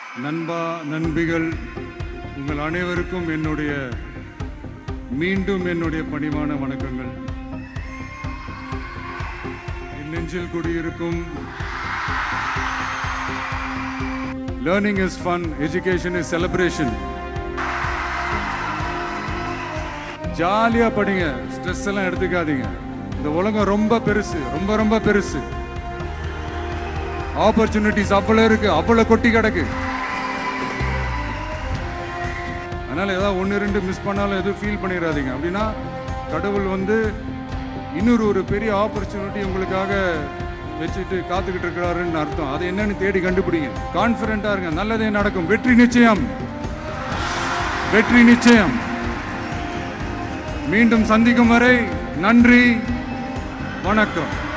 நண்பா நண்பிகள் உங்கள் அனைவருக்கும் என்னுடைய மீண்டும் என்னுடைய பணிவான வணக்கங்கள் என் நெஞ்சில் குடியிருக்கும் learning is fun education is celebration ஜாலியா படிங்க ஸ்ட்ரெஸ் எல்லாம் எடுத்துக்காதீங்க இந்த உலகம் ரொம்ப பெருசு ரொம்ப ரொம்ப பெருசு ஆப்பர்ச்சுனிட்டிஸ் அவ்வளவு இருக்கு அவ்வளவு கொட்டி கிடக்கு அதனால ஏதாவது ஒன்று ரெண்டு மிஸ் பண்ணாலும் எதுவும் ஃபீல் பண்ணிடாதீங்க அப்படின்னா கடவுள் வந்து இன்னொரு ஒரு பெரிய ஆப்பர்ச்சுனிட்டி உங்களுக்காக வச்சுட்டு காத்துக்கிட்டு இருக்கிறாருன்னு அர்த்தம் அது என்னன்னு தேடி கண்டுபிடிங்க கான்ஃபிடென்ட்டா இருங்க நல்லதே நடக்கும் வெற்றி நிச்சயம் வெற்றி நிச்சயம் மீண்டும் சந்திக்கும் வரை நன்றி வணக்கம்